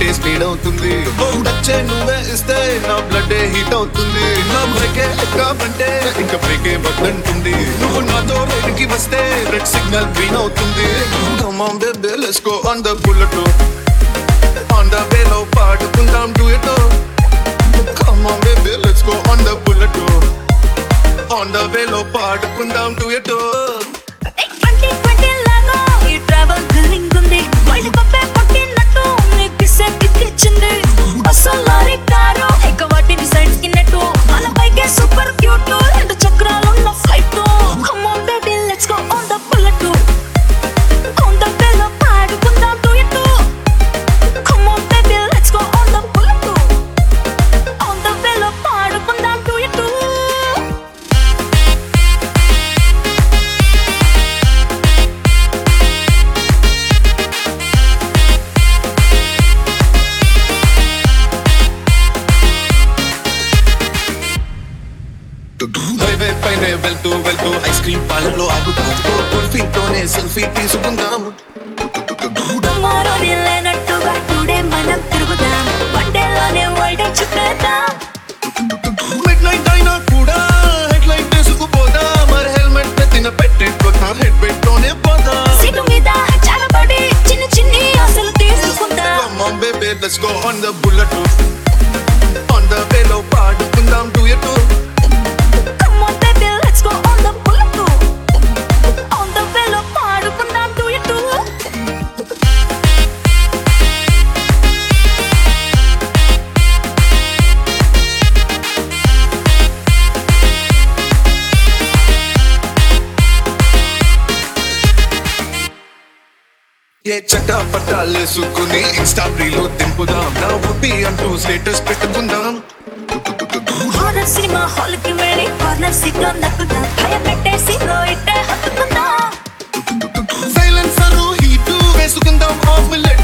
heart speed అవుతుంది వచ్చే నువ్వే ఇస్తే నా బ్లడ్ హీట్ అవుతుంది నా బ్రేకే కాబట్టి ఇంకా బ్రేకే వద్దంటుంది నువ్వు నాతో రైడ్కి వస్తే రెడ్ సిగ్నల్ గ్రీన్ అవుతుంది Come on baby let's go on the bullet on the way లో పాడుకుందాం do it Come on baby let's go on the bullet on the way లో పాడుకుందాం do it ట్వంటీ ట్వంటీ లాగా ఈ travel thrilling ఉంది wild పప్పే పట్టినట్టు నీకు కిస్సే కిక్కిచ్చింది అసలు లారీ కారు ఇక వాటిని సైడ్ కిన్నట్టు మన బైకే సూపర్ క్యూట్ రెండు చక్రాలున్న flight come on baby let's go on the bullet on the వేలో పాడుకుందాం duet come on baby let's go on the bullet on the వేలో పాడుకుందాం డుయట్ హైవే పైన వెళ్తూ వెళ్తూ ఐస్ క్రీమ్ పార్లర్లో ఆగుతాం కుల్ఫీతోనే సెల్ఫీ తీసుకుందాం టుమారోని లేనట్టుగా టుడే మనం తిరుగుదాం వన్డేలోనే వరల్డ్ చుట్టేద్దాం మిడ్ నైట్ అయినా కూడా హెడ్ లైట్ తీసుకుపోదా మరి హెల్మెట్ ఎత్తిన పెట్టేపోతాం హెడ్ పెట్టోనే పోదా సీటు మీద చాలా పడి చిన్న చిన్ని ఆశలు తీసుకుందాం Come on baby let's go on the bullet on the way లో పాడుకుందాం do it Come on baby let's go on the bullet On the way లో పాడుకుందాం do it ఏ చట్టా పట్టాలేసుకుని ఇన్స్టా రీలో దింపుదాం నా ఉప్పి అంటూ స్టేటస్ పెట్టుకుందాం హారర్ సినిమా హాల్ కి వెళ్ళి కార్నర్ సీట్ లో నక్కుదాం భయపెట్టేసి లో ఇట్టే హత్తుకుందాం సైలెన్సర్ హీట్ వేసుకుందాం ఆఫ్ మిల్లెట్